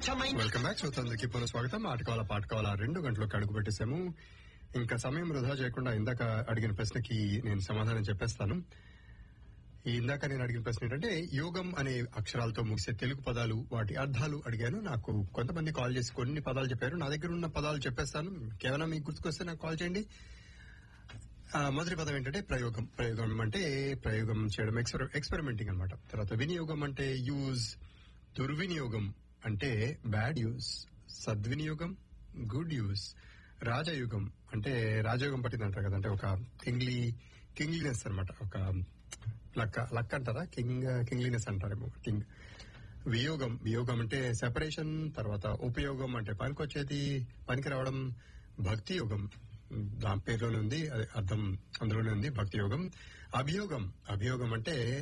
స్వచ్ఛమైన welcome back శ్రోతలందరికీ పునః స్వాగతం ఆటకాల పాటకాల రెండు గంటలకు అడుగు పెట్టేశాము ఇంకా సమయం వృధా చేయకుండా ఇందాక అడిగిన ప్రశ్నకి నేను సమాధానం చెప్పేస్తాను ఈ ఇందాక నేను అడిగిన ప్రశ్న ఏంటంటే యోగం అనే అక్షరాలతో ముగిసే తెలుగు పదాలు వాటి అర్థాలు అడిగాను నాకు కొంతమంది కాల్ చేసి కొన్ని పదాలు చెప్పారు నా దగ్గర ఉన్న పదాలు చెప్పేస్తాను కేవలం మీకు గుర్తుకొస్తే నాకు కాల్ చేయండి ఆ, మొదటి పదం ఏంటంటే ప్రయోగం ప్రయోగం అంటే ప్రయోగం చేయడం ఎక్స్పెరిమెంటింగ్ అన్నమాట తర్వాత వినియోగం అంటే యూజ్ దుర్వినియోగం అంటే బ్యాడ్ యూజ్ సద్వినియోగం గుడ్ యూజ్ రాజయుగం అంటే రాజయోగం పట్టింది అంటారు కదా అంటే ఒక కింగ్లీ కింగ్లీనెస్ అన్నమాట ఒక లక్క లక్ అంటారా కింగ్ కింగ్లీనెస్ అంటారేమో కింగ్ వియోగం వియోగం అంటే సెపరేషన్ తర్వాత ఉపయోగం అంటే పనికొచ్చేది పనికి రావడం భక్తి యోగం దాని పేరులోనే ఉంది అదే అర్థం అందులోనే ఉంది భక్తి యోగం అభియోగం అభియోగం అంటే